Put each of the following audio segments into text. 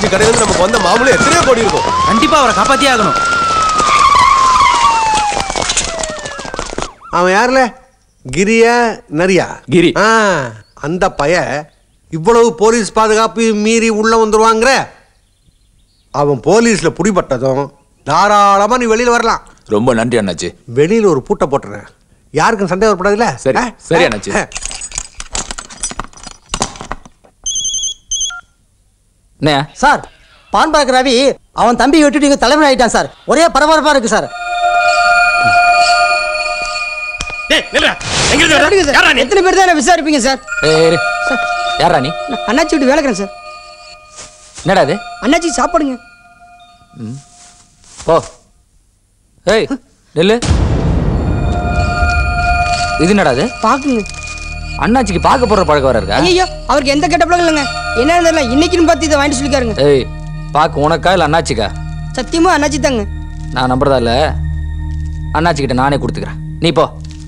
அண்ணாச்சி கடையில இருந்து நமக்கு வந்த மாமூலம் எத்தனையோ கோடி இருக்கும் கண்டிப்பா அவரை காப்பாத்தியே ஆகணும் அவன் யாருல கிரியா நரியா கிரி. ஆ அந்த பய இவ்வளவு போலீஸ் பாதுகாப்பு மீறி உள்ள வந்துருவாங்கிற அவன் போலீஸ்ல புடிபட்டதும் தாராளமா நீ வெளியில வரலாம் ரொம்ப நன்றி அண்ணாச்சி வெளியில ஒரு பூட்டை போட்டுறேன் யாருக்கும் சந்தேகம் வரப்படாதுல்ல சரி, ஆ? சரி ஆ? அண்ணாச்சி. ஆ. என்ன சார் பான்பாக் ரவி அவன் தம்பி விட்டுட்டு இங்க தலைமை ஆயிட்டான் சார் ஒரே பரபரப்பா இருக்கு சார் எத்தனை பேர் தான் விசாரிப்பீங்க சார் ஏய், இரு. யாரா நீ நான் அண்ணாச்சி விட்டு வேலைக்கிறேன் சார் என்னடா இது அண்ணாச்சி சாப்பாடுங்க போ ஏய் நெல்லு இது என்னடா இது பாக்குங்க அண்ணாச்சிக்கு பார்க்க போற பழக்கம் வர இருக்கா ஐயோ அவருக்கு எந்த கெட்ட பழக்கம் இல்லைங்க என்னன்னு தெரியல இன்னைக்குன்னு பார்த்து இதை வாங்கிட்டு சொல்லிக்காருங்க ஏய் பாக்கு உனக்கா இல்ல அண்ணாச்சிக்கா சத்தியமா அண்ணாச்சி தாங்க நான் நம்புறதா இல்ல அண்ணாச்சி கிட்ட நானே கொடுத்துக்கிறேன் நீ போ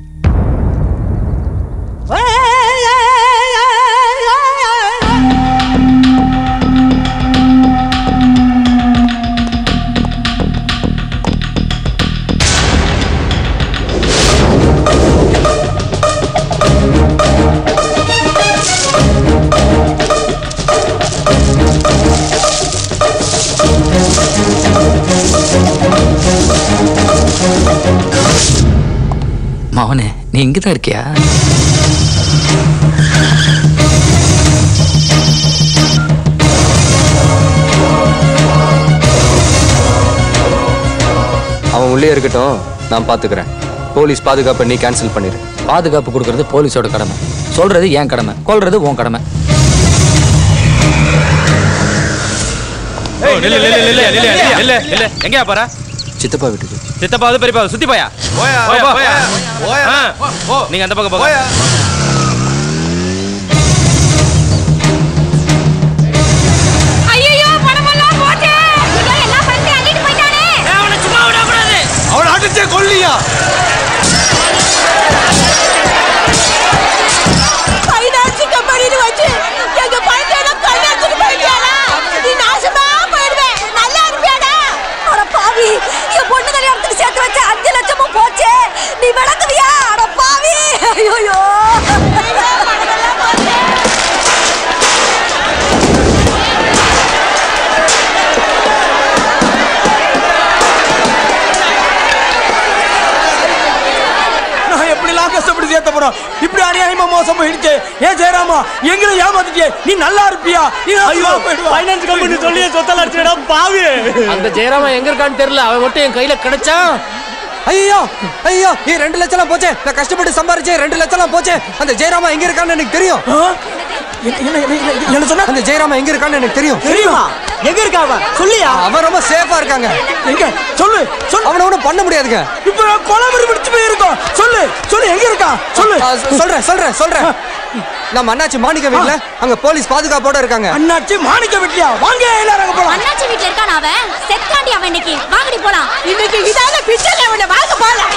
மவனே நீ இங்கதான் இருக்கியா அவன் உள்ளே இருக்கட்டும் நான் பாத்துக்கிறேன் போலீஸ் பாதுகாப்பை நீ கேன்சல் பண்ணிடு பாதுகாப்பு கொடுக்கறது போலீஸோட கடமை சொல்றது என் கடமை கொல்றது உன் கடமை எங்கயா போற சித்தப்பா வீட்டுக்கு சித்தப்பா வந்து பெரியப்பா சுத்தி போயா போயா போயா, போயா போயா ஆ. போ நீங்க அந்த பக்கம் போங்க போயா ஐயோ பணமெல்லாம் போச்சு ஐயோ எல்லாம் பண்ணி அள்ளிட்டு போயிட்டானே அவனை சும்மா விடக்கூடாது அவனை அடிச்சே கொல்லியா ஃபைனான்ஸ் கம்பெனின்னு வச்சு எங்க பணத்தை எல்லாம் கண்ணாச்சிட்டு போயிட்டியாடா நீ நாசமா போயிடுவே நல்லா இருப்பியாடா அட பாவி என் பொண்ணு கல்யாணத்துக்கு சேர்த்து வச்ச அஞ்சு லட்சமும் போச்சே நீ விளக்குவியா அட பாவி ஐயோ நான் எப்படிலாம் கஷ்டப்பட்டு சேர்த்த போறோம் இப்படி அநியாயமா மோசம் போயிடுச்சு ஏன் ஜெயராமா எங்களை ஏமாத்திட்டியே நீ நல்லா இருப்பியா நீ ஐயோ ஃபைனான்ஸ் கம்பெனி சொல்லியே சொத்தல அடிச்சுடா பாவி அந்த ஜெயராமா எங்க இருக்கான்னு தெரியல அவன் மட்டும் என் கையில கிடைச்சான் ஐயோ ஐயோ ஏ ரெண்டு லட்சம் போச்சே நான் கஷ்டப்பட்டு சம்பாரிச்சேன் ரெண்டு லட்சம் போச்சே அந்த ஜெயராமா எங்க இருக்கான்னு எனக்கு தெரியும் என்ன சொன்ன அந்த ஜெயராமா எங்க இருக்கான்னு எனக்கு தெரியும் தெரியுமா எங்க இருக்கா அவன் சொல்லியா அவன் ரொம்ப சேஃபா இருக்காங்க எங்க சொல்லு சொல்லு அவனை ஒன்றும் பண்ண முடியாதுங்க இப்ப கொலை மாதிரி பிடிச்சு போயிருக்கோம் சொல்லு சொல்லு எங்க இருக்கா சொல்லு ஆ, சொ- சொல்றேன் சொல்றேன் சொல்றேன் நம்ம அண்ணாச்சி மாணிக்க வீட்ல அங்க போலீஸ் பாதுகாப்போட இருக்காங்க அண்ணாச்சி மாணிக்க விட்டியா வாங்க எல்லாரும் அங்க போலாம் அண்ணாச்சி வீட்ல இருக்கான் அவன் செத்தாண்டி அவன் இன்னைக்கு வாங்கடி போலாம் இன்னைக்கு இதான பிச்சர்ல அவனை வாங்க போலாம்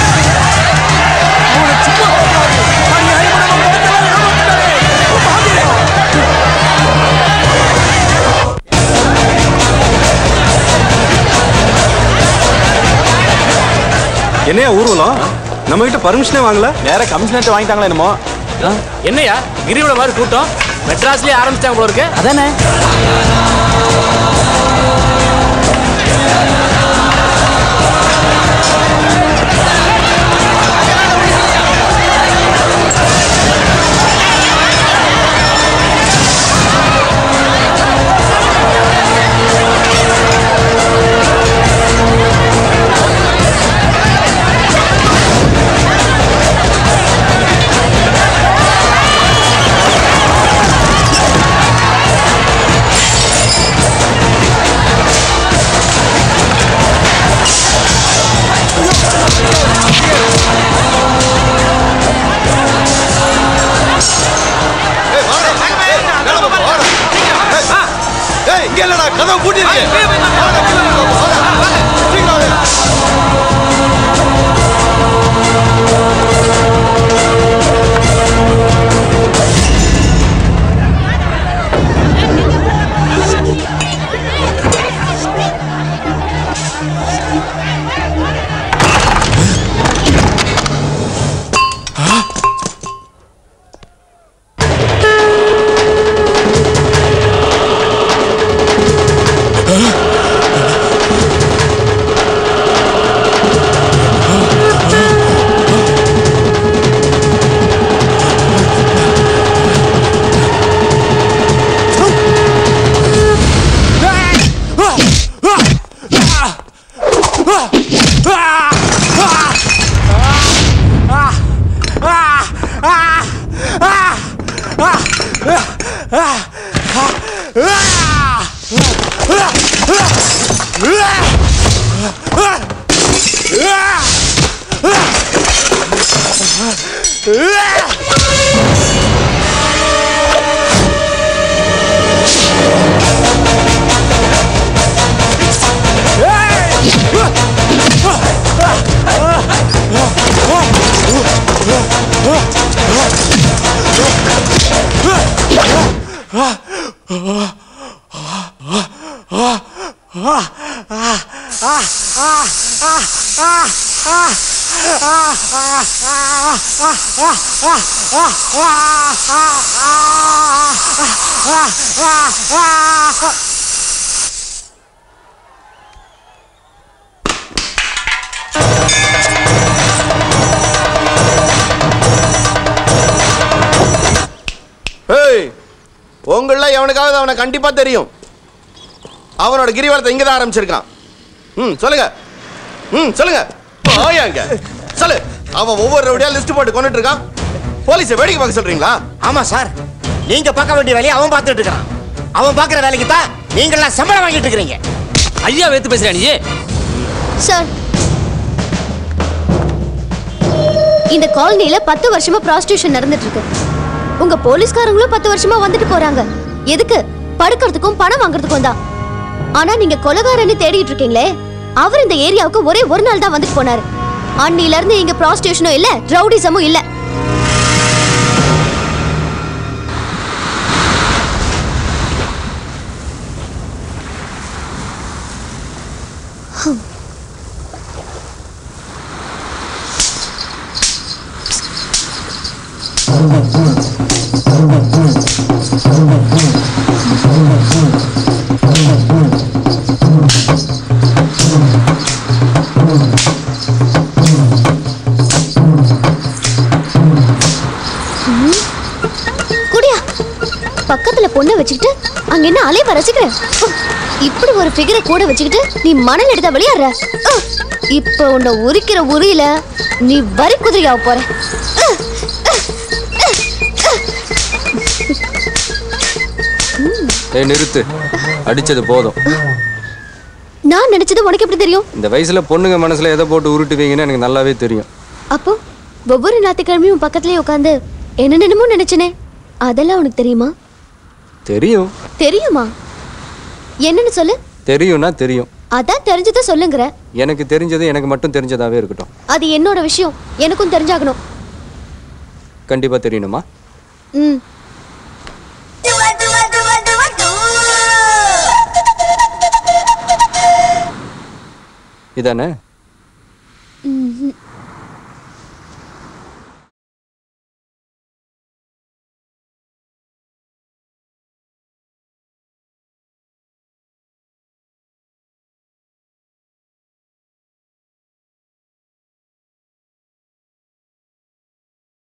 என்னையா ஊர்வலம் நம்ம கிட்ட பர்மிஷனே வாங்கல வேற கமிஷனர் வாங்கிட்டாங்களா என்னமோ என்னையா கிரியோட மாதிரி கூட்டம் மெட்ராஸ்லயே ஆரம்பிச்சிட்டாங்க போல இருக்கு அதானே ஏய் இங்க இல்லடா கதவு பூட்டி இருக்கு ஏய் உங்கள எவனுக்காவது அவனை கண்டிப்பா தெரியும் அவனோட கிரிவலத்தை இங்க தான் ஆரம்பிச்சிருக்கான் ம் சொல்லுங்க ம் சொல்லுங்க ஆயாங்க சொல்லு அவன் ஒவ்வொரு ரவுடியா லிஸ்ட் போட்டு கொண்டுட்டு இருக்கான் போலீஸை வேடிக்கை பார்க்க சொல்றீங்களா ஆமா சார் நீங்க பார்க்க வேண்டிய வேலையை அவன் பார்த்துட்டு இருக்கான் அவன் பார்க்குற வேலைக்கு தான் நீங்களாம் சம்பளம் வாங்கிட்டு இருக்கிறீங்க ஐயா வேத்து பேசுறியா நீ சார் இந்த காலனில பத்து வருஷமா ப்ராஸ்டியூஷன் நடந்துட்டு இருக்கு உங்க போலீஸ்காரங்களும் பத்து வருஷமா வந்துட்டு போறாங்க எதுக்கு படுக்கிறதுக்கும் பணம் வாங்குறதுக்கும் தான் ஆனா நீங்க கொலகாரன்னு தேடிட்டு இருக்கீங்களே அவர் இந்த ஏரியாவுக்கு ஒரே ஒரு நாள் தான் வந்துட்டு போனாரு அன்னில இருந்து இங்க ப்ராஸ்டியூஷனும் இல்ல ரவுடிசமும் இல்ல குடியா பக்கத்துல பொண்ணை வச்சுக்கிட்டு அங்க என்ன அலைவ ரசிக்கிறேன் இப்படி ஒரு ஃபிகரை கூட வச்சுக்கிட்டு நீ மணல் எடுத்த விளையாடுற உஹ். இப்ப உன்னை உரிக்கிற உரியில நீ வரி குதிரையாக போற உஹ். ஏய் நிறுத்து அடிச்சது போதும் நான் நினைச்சது உனக்கு எப்படி தெரியும் இந்த வயசுல பொண்ணுங்க மனசுல எதை போட்டு உருட்டுவீங்கன்னு எனக்கு நல்லாவே தெரியும் அப்போ ஒவ்வொரு ஞாயிற்றுக்கிழமையும் உன் பக்கத்துலயே உட்காந்து என்னென்னமோ நினைச்சனே அதெல்லாம் உனக்கு தெரியுமா தெரியும் தெரியுமா என்னன்னு சொல்லு தெரியும்னா தெரியும் அதான் தெரிஞ்சதை சொல்லுங்கிற எனக்கு தெரிஞ்சது எனக்கு மட்டும் தெரிஞ்சதாவே இருக்கட்டும் அது என்னோட விஷயம் எனக்கும் தெரிஞ்சாகணும் கண்டிப்பா தெரியணுமா ம் இதானே